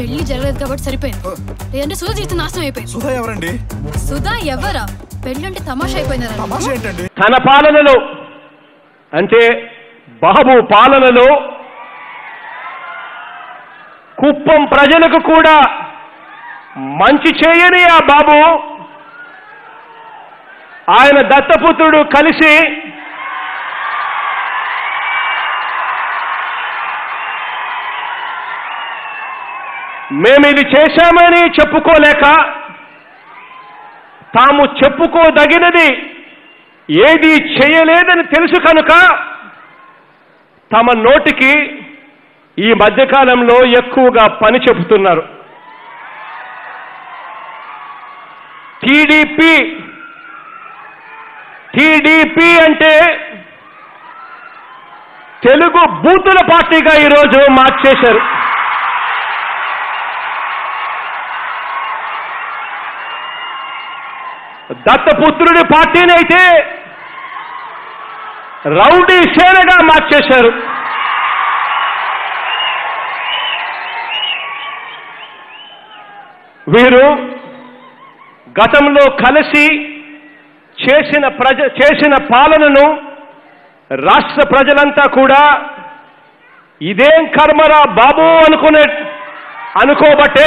పెళ్లి జరగలేదు కాబట్టి సరిపోయింది లేదంటే సుధా జీవితం నాశనం అయిపోయింది సుధా ఎవరండి సుధా ఎవరా పెళ్లి అంటే తమాషా అయిపోయింది తమాషా ఏంటండి తన పాలనలో అంటే బాబు పాలనలో కుప్పం ప్రజలకు కూడా మంచి చేయని ఆ బాబు ఆయన దత్తపుత్రుడు కలిసి మేము ఇది చేశామని చెప్పుకోలేక తాము చెప్పుకోదగినది ఏది చేయలేదని తెలుసు కనుక తమ నోటికి ఈ మధ్యకాలంలో ఎక్కువగా పని చెబుతున్నారు టీడీపీ టీడీపీ అంటే తెలుగు బూతుల పార్టీగా ఈరోజు మార్చేశారు దత్తపుత్రుడి పార్టీని అయితే రౌడీ సేనగా మార్చేశారు వీరు గతంలో కలిసి చేసిన ప్రజ చేసిన పాలనను రాష్ట్ర ప్రజలంతా కూడా ఇదేం కర్మరా బాబు అనుకునే అనుకోబట్టే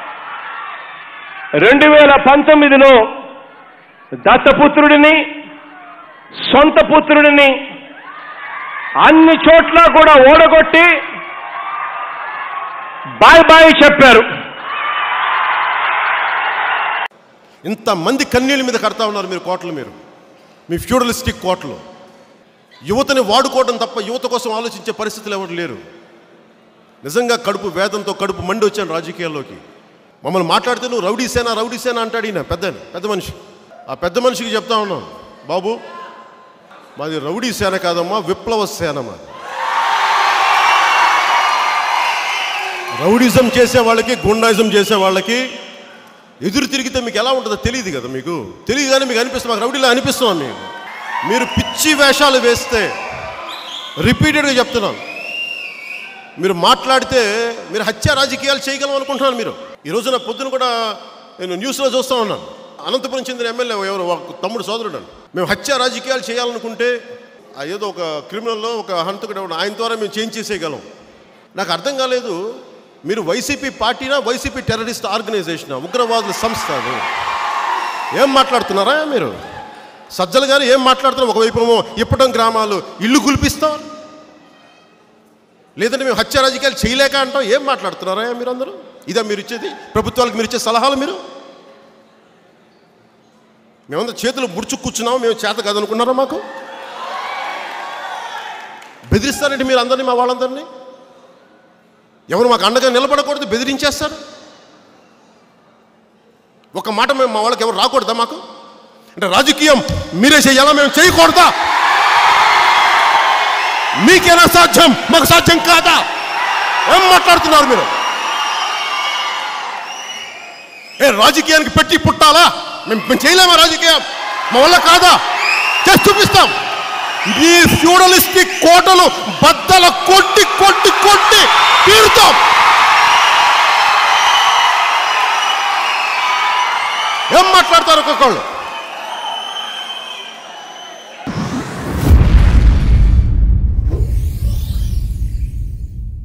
రెండు వేల పంతొమ్మిదిలో దత్తపుత్రుడిని సొంత పుత్రుడిని అన్ని చోట్ల కూడా ఓడగొట్టి బాయ్ బాయ్ చెప్పారు ఇంతమంది కన్నీళ్ళ మీద కడతా ఉన్నారు మీరు కోటలు మీరు మీ ఫ్యూడలిస్టిక్ కోటలు యువతని వాడుకోవడం తప్ప యువత కోసం ఆలోచించే పరిస్థితులు ఎవరు లేరు నిజంగా కడుపు వేదంతో కడుపు మండి వచ్చాను రాజకీయాల్లోకి మమ్మల్ని మాట్లాడితే నువ్వు రౌడీ సేన రౌడీ సేన అంటాడు ఈయన పెద్ద పెద్ద మనిషి ఆ పెద్ద మనిషికి చెప్తా ఉన్నాం బాబు మాది రౌడీ సేన కాదమ్మా విప్లవ సేన మాది రౌడిజం చేసే వాళ్ళకి గుండాయిజం చేసే వాళ్ళకి ఎదురు తిరిగితే మీకు ఎలా ఉంటుందో తెలియదు కదా మీకు తెలియదు కానీ మీకు అనిపిస్తుంది మాకు రౌడీలా అనిపిస్తున్నాం మీకు మీరు పిచ్చి వేషాలు వేస్తే రిపీటెడ్గా చెప్తున్నాను మీరు మాట్లాడితే మీరు హత్య రాజకీయాలు చేయగలం అనుకుంటున్నాను మీరు ఈ రోజున పొద్దున కూడా నేను న్యూస్లో చూస్తూ ఉన్నాను అనంతపురం చెందిన ఎమ్మెల్యే ఎవరు ఒక తమ్ముడు సోదరుడు అని మేము హత్య రాజకీయాలు చేయాలనుకుంటే ఆ ఏదో ఒక క్రిమినల్లో ఒక హంతకుడు ఎవడు, ఆయన ద్వారా మేము చేంజ్ చేసేయగలం నాకు అర్థం కాలేదు మీరు వైసీపీ పార్టీనా వైసీపీ టెర్రరిస్ట్ ఆర్గనైజేషనా ఉగ్రవాదుల సంస్థ అది ఏం మాట్లాడుతున్నారా మీరు సజ్జలు గారు ఏం మాట్లాడుతున్నారు ఒకవైపు ఏమో ఇప్పటం గ్రామాలు ఇల్లు కులిపిస్తాం లేదంటే మేము హత్య రాజకీయాలు చేయలేక అంటాం ఏం మాట్లాడుతున్నారా మీరు అందరూ ఇదా మీరు ఇచ్చేది ప్రభుత్వాలకు మీరు ఇచ్చే సలహాలు మీరు మేమంతా చేతులు ముడుచు కూర్చున్నాము మేము చేత కాదనుకున్నారా మాకు బెదిరిస్తారంటే మీరు అందరినీ మా వాళ్ళందరినీ ఎవరు మాకు అండగా నిలబడకూడదు బెదిరించేస్తారు ఒక మాట మేము మా వాళ్ళకి ఎవరు రాకూడదా మాకు అంటే రాజకీయం మీరే చేయాలా మేము చేయకూడదా మీకేనా సాధ్యం మాకు సాధ్యం కాదా ఏం మాట్లాడుతున్నారు మీరు ఏ రాజకీయానికి పెట్టి పుట్టాలా మేము మేము చేయలేమా రాజకీయం మా వల్ల కాదా చేసి చూపిస్తాం మీ ఫ్యూడలిస్టిక్ కోటలు బద్దల కొట్టి కొట్టి కొట్టి తీరుతాం ఏం మాట్లాడతారు ఒక్కొక్కళ్ళు